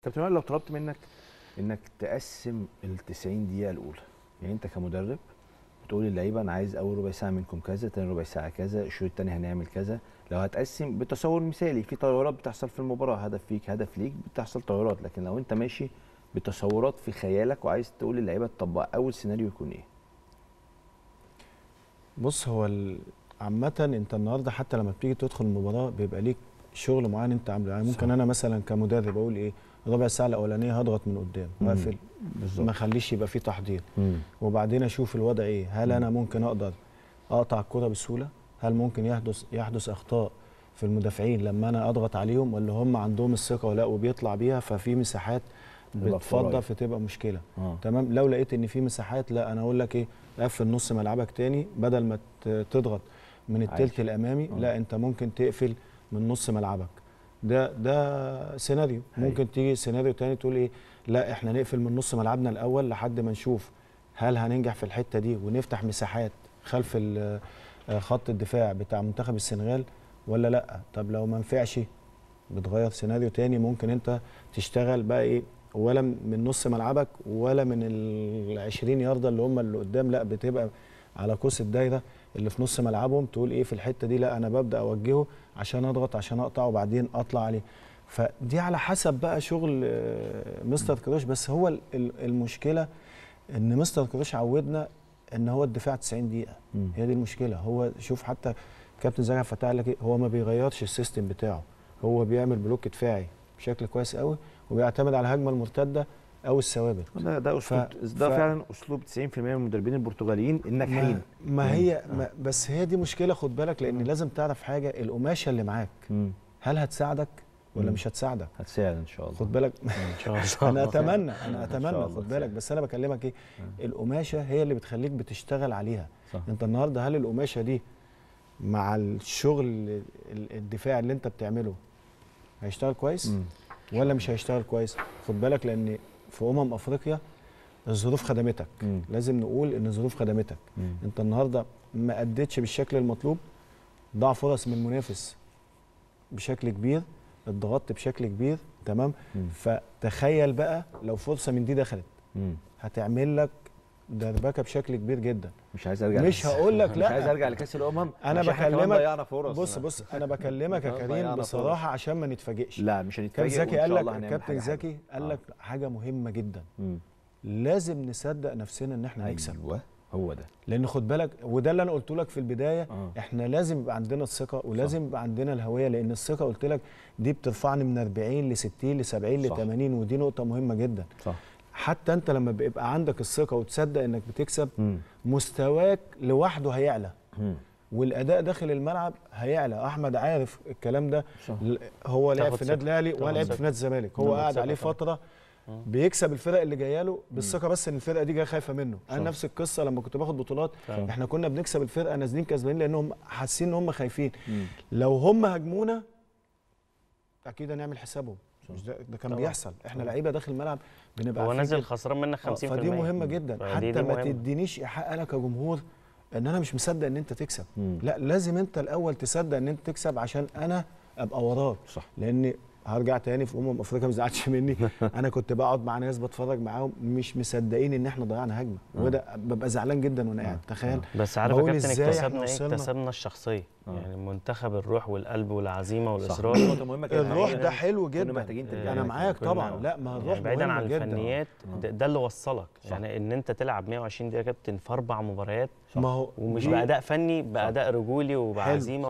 كابتن وائل لو طلبت منك انك تقسم ال 90 دقيقه الاولى يعني انت كمدرب بتقول للعيبه انا عايز اول ربع ساعه منكم كذا تاني ربع ساعه كذا الشوط الثاني هنعمل كذا لو هتقسم بتصور مثالي في تغيرات بتحصل في المباراه هدف فيك هدف ليك بتحصل تغيرات لكن لو انت ماشي بتصورات في خيالك وعايز تقول للعيبه تطبق اول سيناريو يكون ايه بص هو ال- عامة انت النهارده حتى لما بتيجي تدخل المباراة بيبقى ليك شغل معين انت عامله يعني ممكن صح. انا مثلا كمدرب اقول ايه ربع ساعة الأولانية هضغط من قدام مم. واقفل بالظبط ما اخليش يبقى فيه تحضير مم. وبعدين اشوف الوضع ايه هل انا ممكن اقدر اقطع الكرة بسهولة هل ممكن يحدث يحدث اخطاء في المدافعين لما انا اضغط عليهم ولا هم عندهم الثقة ولا وبيطلع بيها ففي مساحات تبقى بتفضى فراغ. فتبقى مشكلة اه تمام لو لقيت ان في مساحات لا انا اقول لك ايه قفل نص ملعبك تاني بدل ما ت- تضغط من التلت عادي. الامامي آه. لا انت ممكن تقفل من نص ملعبك ده ده سيناريو أيوة. ممكن تيجي سيناريو تاني تقول ايه لا احنا نقفل من نص ملعبنا الاول لحد ما نشوف هل هننجح في الحته دي ونفتح مساحات خلف ال- آه، خط الدفاع بتاع منتخب السنغال ولا لا طب لو ما نفعش بتغير سيناريو تاني ممكن انت تشتغل بقى ايه ولا من نص ملعبك ولا من ال 20 ياردة اللي هم اللي قدام لا بتبقى على قوس الدايره اللي في نص ملعبهم تقول ايه في الحته دي لا انا ببدا اوجهه عشان اضغط عشان اقطع وبعدين اطلع عليه فدي على حسب بقى شغل آه، مستر كروش بس هو ال- ال- المشكله ان مستر كروش عودنا ان هو الدفاع 90 دقيقه مم. هي دي المشكله هو شوف حتى كابتن زكي فتح قال لك ايه هو ما بيغيرش السيستم بتاعه هو بيعمل بلوك دفاعي بشكل كويس قوي وبيعتمد على الهجمه المرتده او الثوابت ده ده اسلوب ف- ده ف- فعلا اسلوب 90% من المدربين البرتغاليين الناجحين ما, ما هي مم. ما بس هي دي مشكله خد بالك لان لازم تعرف حاجه القماشه اللي معاك مم. هل هتساعدك ولا مم. مش هتساعدك هتساعد ان شاء الله خد بالك ان شاء الله انا اتمنى انا إن شاء اتمنى الله خد بالك تساعد. بس انا بكلمك ايه القماشه هي اللي بتخليك بتشتغل عليها صح. انت النهارده هل القماشه دي مع الشغل ال- الدفاع اللي انت بتعمله هيشتغل كويس مم. ولا مش هيشتغل كويس خد بالك لان في امم افريقيا الظروف خدمتك مم. لازم نقول ان الظروف خدمتك مم. انت النهارده ما اديتش بالشكل المطلوب ضاع فرص من المنافس بشكل كبير اتضغطت بشكل كبير تمام مم. فتخيل بقى لو فرصه من دي دخلت مم. هتعمل لك دربكه بشكل كبير جدا مش عايز ارجع مش لكأس- هقول لك مش لا. عايز ارجع لكاس الامم انا عشان إحنا كمان بكلمك ضيعنا فرص بص بص انا بكلمك يا ضيعنا كريم فرص. بصراحه عشان ما نتفاجئش لا مش كابتن هنتفاجئ زكي وإن قال شاء لك الله هنعمل كابتن حاجة حلوة. زكي قال آه. لك حاجه مهمه جدا مم. لازم نصدق نفسنا ان احنا نكسب ايوه هو ده لان خد بالك وده اللي انا قلت لك في البدايه آه. احنا لازم يبقى عندنا الثقه ولازم يبقى عندنا الهويه لان الثقه قلت لك دي بترفعني من 40 ل 60 ل 70 ل صح. 80 ودي نقطه مهمه جدا صح حتى انت لما بيبقى عندك الثقه وتصدق انك بتكسب مم. مستواك لوحده هيعلى مم. والاداء داخل الملعب هيعلى احمد عارف الكلام ده صح. ل- هو لعب تاخد في النادي ثقة. الاهلي تاخد ولعب ثقة. في نادي الزمالك هو تاخد قاعد ثقة عليه طبعا. فتره بيكسب الفرق اللي جايه له بالثقه بس ان الفرقه دي جايه خايفه منه انا صح. نفس القصه لما كنت باخد بطولات فعلا. احنا كنا بنكسب الفرقه نازلين كسبانين لانهم حاسين ان هم خايفين مم. لو هم هاجمونا اكيد هنعمل حسابهم مش ده, ده كان طبعا. بيحصل احنا لعيبه داخل الملعب بنبقى هو عارفين نازل كده. خسران منك 50% آه، فدي مهمه جدا فدي- حتى دي ما مهمة. تدينيش ايحاء انا كجمهور ان انا مش مصدق ان انت تكسب مم. لا لازم انت الاول تصدق ان انت تكسب عشان انا ابقى وراك صح. لان هرجع تاني في امم افريقيا ما تزعلش مني انا كنت بقعد مع ناس بتفرج معاهم مش مصدقين ان احنا ضيعنا هجمه وده ببقى زعلان جدا وانا قاعد تخيل بس عارف يا بقول كابتن إزاي إحنا اكتسبنا ايه وصلنا؟ اكتسبنا الشخصيه آه. يعني منتخب الروح والقلب والعزيمه صح والاصرار نقطة مهمة كده. الروح بعيداً- ده حلو كنا جدا محتاجين ترجع انا لك. معاك كنا- طبعا لا ما الروح يعني بعيدا مهمة عن جدا. الفنيات ده, ده اللي وصلك صح. يعني ان انت تلعب 120 دقيقه كابتن في اربع مباريات ما هو ومش دي- باداء فني باداء رجولي وبعزيمه